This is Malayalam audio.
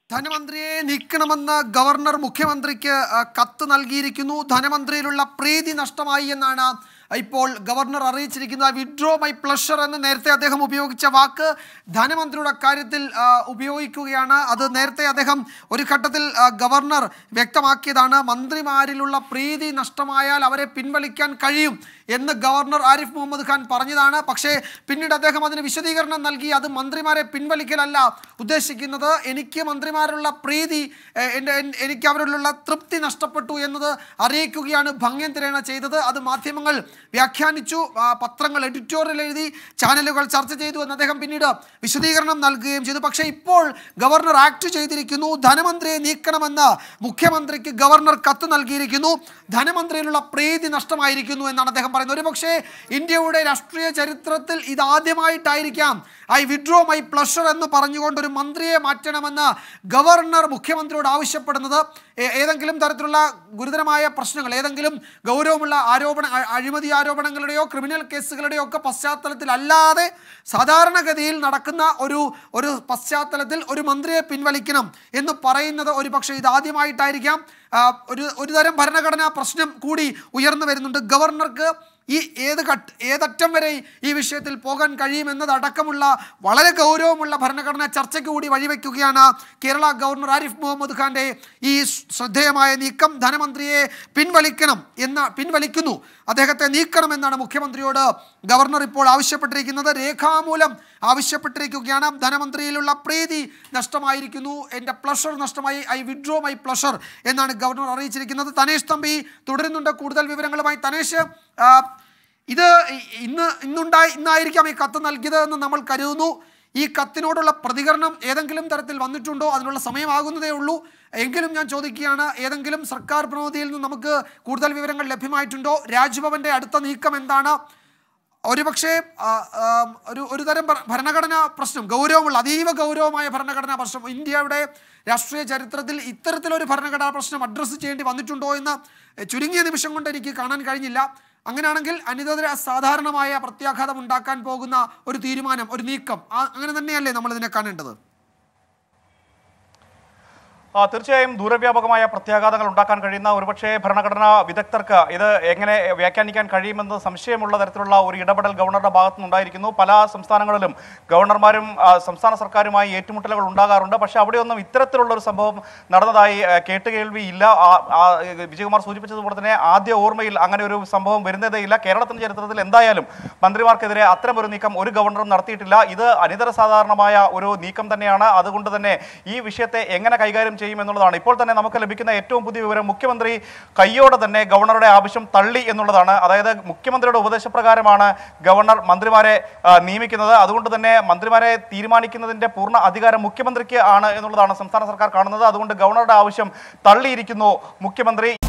ധനമന്ത്രിയെ നീക്കണമെന്ന് ഗവർണർ മുഖ്യമന്ത്രിക്ക് ആ, കത്ത് നൽകിയിരിക്കുന്നു ധനമന്ത്രിയിലുള്ള പ്രീതി നഷ്ടമായി എന്നാണ് ഇപ്പോൾ ഗവർണർ അറിയിച്ചിരിക്കുന്നത് വിഡ്രോ മൈ പ്ലഷർ എന്ന് നേരത്തെ അദ്ദേഹം ഉപയോഗിച്ച വാക്ക് ധനമന്ത്രിയുടെ കാര്യത്തിൽ ആ, ഉപയോഗിക്കുകയാണ് അത് നേരത്തെ അദ്ദേഹം ഒരു ഘട്ടത്തിൽ ആ, ഗവർണർ വ്യക്തമാക്കിയതാണ് മന്ത്രിമാരിലുള്ള പ്രീതി നഷ്ടമായാൽ അവരെ പിൻവലിക്കാൻ കഴിയും എന്ന് ഗവർണർ ആരിഫ് മുഹമ്മദ് ഖാൻ പറഞ്ഞതാണ് പക്ഷേ പിന്നീട് അദ്ദേഹം അതിന് വിശദീകരണം നൽകി അത് മന്ത്രിമാരെ പിൻവലിക്കലല്ല ഉദ്ദേശിക്കുന്നത് എനിക്ക് മന്ത്രിമാരുള്ള പ്രീതി എ- എൻ്റെ എൻ- എനിക്ക് അവരിലുള്ള തൃപ്തി നഷ്ടപ്പെട്ടു എന്നത് അറിയിക്കുകയാണ് ഭംഗ്യന്തിരേണ ചെയ്തത് അത് മാധ്യമങ്ങൾ വ്യാഖ്യാനിച്ചു ആ, പത്രങ്ങൾ എഡിറ്റോറിയൽ എഴുതി ചാനലുകൾ ചർച്ച ചെയ്തു എന്ന് അദ്ദേഹം പിന്നീട് വിശദീകരണം നൽകുകയും ചെയ്തു പക്ഷേ ഇപ്പോൾ ഗവർണർ ആക്ട് ചെയ്തിരിക്കുന്നു ധനമന്ത്രിയെ നീക്കണമെന്ന് മുഖ്യമന്ത്രിക്ക് ഗവർണർ കത്ത് നൽകിയിരിക്കുന്നു ധനമന്ത്രിയിലുള്ള പ്രീതി നഷ്ടമായിരിക്കുന്നു എന്നാണ് അദ്ദേഹം പറയുന്നത് ഒരുപക്ഷേ ഇന്ത്യയുടെ രാഷ്ട്രീയ ചരിത്രത്തിൽ ഇതാദ്യമായിട്ടായിരിക്കാം ഐ വിഡ്രോ മൈ പ്ലഷർ എന്ന് പറഞ്ഞുകൊണ്ട് ഒരു മന്ത്രിയെ മാറ്റണമെന്ന് ഗവർണർ മുഖ്യമന്ത്രിയോട് ആവശ്യപ്പെടുന്നത് ഏ- ഏതെങ്കിലും തരത്തിലുള്ള ഗുരുതരമായ പ്രശ്നങ്ങൾ ഏതെങ്കിലും ഗൗരവമുള്ള ആരോപണ അ- അഴിമതി ആരോപണങ്ങളുടെയോ ക്രിമിനൽ കേസുകളുടെയോ ഒക്കെ പശ്ചാത്തലത്തിലല്ലാതെ സാധാരണഗതിയിൽ നടക്കുന്ന ഒരു ഒരു പശ്ചാത്തലത്തിൽ ഒരു മന്ത്രിയെ പിൻവലിക്കണം എന്ന് പറയുന്നത് ഒരു പക്ഷേ ഇതാദ്യമായിട്ടായിരിക്കാം ആ, ഒരു ഒരു തരം ഭരണഘടനാ പ്രശ്നം കൂടി ഉയർന്നു വരുന്നുണ്ട് ഗവർണർക്ക് ഈ ഏത് ഘട്ട ഏതറ്റം വരെ ഈ വിഷയത്തിൽ പോകാൻ കഴിയുമെന്നതടക്കമുള്ള വളരെ ഗൗരവമുള്ള ഭരണഘടനാ ചർച്ചയ്ക്ക് കൂടി വഴിവെക്കുകയാണ് കേരള ഗവർണർ ആരിഫ് മുഹമ്മദ് ഖാന്റെ ഈ ശ്രദ്ധേയമായ നീക്കം ധനമന്ത്രിയെ പിൻവലിക്കണം എന്ന പിൻവലിക്കുന്നു അദ്ദേഹത്തെ നീക്കണമെന്നാണ് മുഖ്യമന്ത്രിയോട് ഗവർണർ ഇപ്പോൾ ആവശ്യപ്പെട്ടിരിക്കുന്നത് രേഖാമൂലം ആവശ്യപ്പെട്ടിരിക്കുകയാണ് ധനമന്ത്രിയിലുള്ള പ്രീതി നഷ്ടമായിരിക്കുന്നു എൻ്റെ പ്ലഷർ നഷ്ടമായി ഐ വിഡ്രോ മൈ പ്ലഷർ എന്നാണ് ഗവർണർ അറിയിച്ചിരിക്കുന്നത് തനേഷ് തമ്പി തുടരുന്നുണ്ട് കൂടുതൽ വിവരങ്ങളുമായി തനേഷ് ആ, ഇത് ഇ- ഇന്ന് ഇന്നുണ്ടായി ഇന്നായിരിക്കാം ഈ കത്ത് നൽകിയത് എന്ന് നമ്മൾ കരുതുന്നു ഈ കത്തിനോടുള്ള പ്രതികരണം ഏതെങ്കിലും തരത്തിൽ വന്നിട്ടുണ്ടോ അതിനുള്ള സമയമാകുന്നതേ ഉള്ളൂ എങ്കിലും ഞാൻ ചോദിക്കുകയാണ് ഏതെങ്കിലും സർക്കാർ പ്രതിനിധിയിൽ നിന്ന് നമുക്ക് കൂടുതൽ വിവരങ്ങൾ ലഭ്യമായിട്ടുണ്ടോ രാജ്ഭവന്റെ അടുത്ത നീക്കം എന്താണ് ഒരുപക്ഷെ ആ, ആ, ഒരു ഒരു തരം ഭര- ഭരണഘടനാ പ്രശ്നം ഗൗരവമുള്ള അതീവ ഗൗരവമായ ഭരണഘടനാ പ്രശ്നം ഇന്ത്യയുടെ രാഷ്ട്രീയ ചരിത്രത്തിൽ ഇത്തരത്തിലൊരു ഭരണഘടനാ പ്രശ്നം അഡ്രസ്സ് ചെയ്യേണ്ടി വന്നിട്ടുണ്ടോ എന്ന് ചുരുങ്ങിയ നിമിഷം കൊണ്ട് എനിക്ക് കാണാൻ കഴിഞ്ഞില്ല അങ്ങനെയാണെങ്കിൽ അനിതര സാധാരണമായ പ്രത്യാഘാതം ഉണ്ടാക്കാൻ പോകുന്ന ഒരു തീരുമാനം ഒരു നീക്കം ആ- അങ്ങനെ തന്നെയല്ലേ നമ്മൾ ഇതിനെ കാണേണ്ടത് ആ, തീർച്ചയായും ദൂരവ്യാപകമായ പ്രത്യാഘാതങ്ങൾ ഉണ്ടാക്കാൻ കഴിയുന്ന ഒരുപക്ഷെ ഭരണഘടനാ വിദഗ്ധർക്ക് ഇത് എങ്ങനെ വ്യാഖ്യാനിക്കാൻ കഴിയുമെന്ന് സംശയമുള്ള തരത്തിലുള്ള ഒരു ഇടപെടൽ ഗവർണറുടെ ഭാഗത്തു നിന്നുണ്ടായിരിക്കുന്നു പല സംസ്ഥാനങ്ങളിലും ഗവർണർമാരും ആ, സംസ്ഥാന സർക്കാരുമായി ഏറ്റുമുട്ടലുകൾ ഉണ്ടാകാറുണ്ട് പക്ഷേ അവിടെയൊന്നും ഇത്തരത്തിലുള്ള ഒരു സംഭവം നടന്നതായി ആ, കേട്ടുകേൾവി ഇല്ല ആ- ആ, വിജയകുമാർ സൂചിപ്പിച്ചതുപോലെ തന്നെ ആദ്യ ഓർമ്മയിൽ അങ്ങനെ ഒരു സംഭവം വരുന്നതേ ഇല്ല കേരളത്തിന്റെ ചരിത്രത്തിൽ എന്തായാലും മന്ത്രിമാർക്കെതിരെ അത്തരമൊരു നീക്കം ഒരു ഗവർണറും നടത്തിയിട്ടില്ല ഇത് അനിതര സാധാരണമായ ഒരു നീക്കം തന്നെയാണ് അതുകൊണ്ട് തന്നെ ഈ വിഷയത്തെ എങ്ങനെ കൈകാര്യം ചെയ്യും എന്നുള്ളതാണ് ഇപ്പോൾ തന്നെ നമുക്ക് ലഭിക്കുന്ന ഏറ്റവും പുതിയ വിവരം മുഖ്യമന്ത്രി കയ്യോടെ തന്നെ ഗവർണറുടെ ആവശ്യം തള്ളി എന്നുള്ളതാണ് അതായത് മുഖ്യമന്ത്രിയുടെ ഉപദേശപ്രകാരമാണ് ഗവർണർ മന്ത്രിമാരെ ആ, നിയമിക്കുന്നത് അതുകൊണ്ട് തന്നെ മന്ത്രിമാരെ തീരുമാനിക്കുന്നതിന്റെ പൂർണ്ണ അധികാരം മുഖ്യമന്ത്രിക്ക് ആണ് എന്നുള്ളതാണ് സംസ്ഥാന സർക്കാർ കാണുന്നത് അതുകൊണ്ട് ഗവർണറുടെ ആവശ്യം തള്ളിയിരിക്കുന്നു മുഖ്യമന്ത്രി